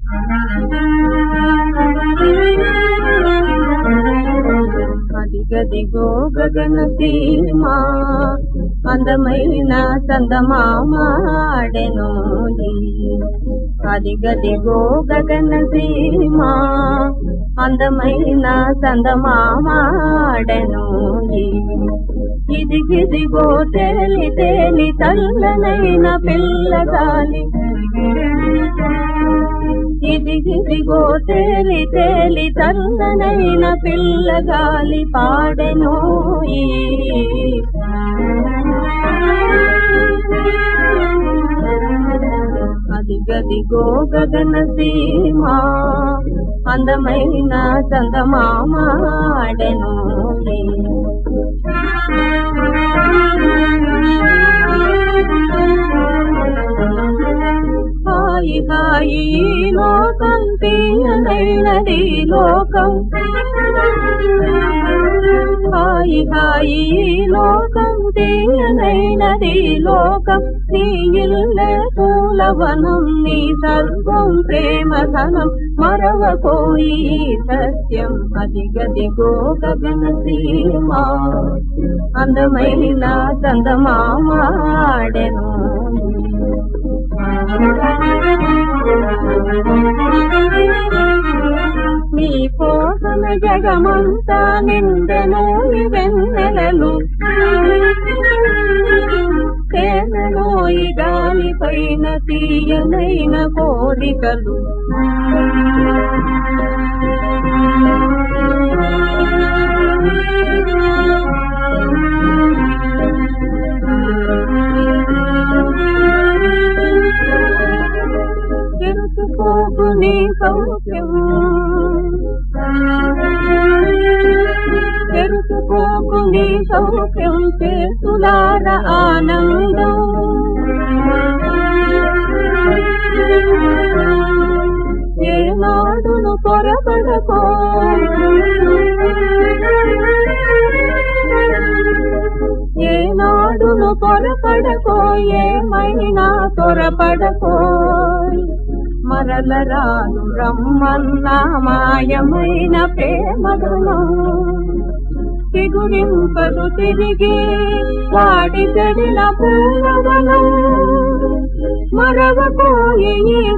అదిగదిగో గగన సీమా అందమైన చందమామాడెను అదిగదిగో గగన సీమా అందమైన చందమామాడెను ఇదిగిదిగో తేలి తేలి తల్లనైన పిల్లగాలి ఇదిగిదిగో తేలి తేలి తల్లనైన పిల్లగాలి పాడెను ఈ అదిగదిగో గగన సీమా అందమైన చందమామాడెను హాయి హాయి ఈ లోకం తీయనైనది లోకం హాయి హాయి ఈ లోకం తీయనైనది లోకం నీ ఇల్లే పూలవనం నీ సర్వం ప్రేమ ధనం మరవకోయి సత్యం అదిగదిగో గగన సీమా అందమైన చందమామాడెను నీ కోసం జగమంతా నిండెను ఈ వెన్నెలలు తేనెలో ఈ గాలి పైన తీయనైన కోరికలు తెలుసుకోకు నీ సౌఖ్యం తెలుసుకోకు నీ సౌఖ్యం చేతులార ఆనందం ఏనాడును పొరపడకో ఏనాడును పొరపడకో ఏమైనా త్వరపడకో మరల రాను రమ్మన్న మాయమైన ప్రేమగుణం చిగురింపదు తిరిగి వాడి చెడిన పూలవనం మరవకోయి ఈ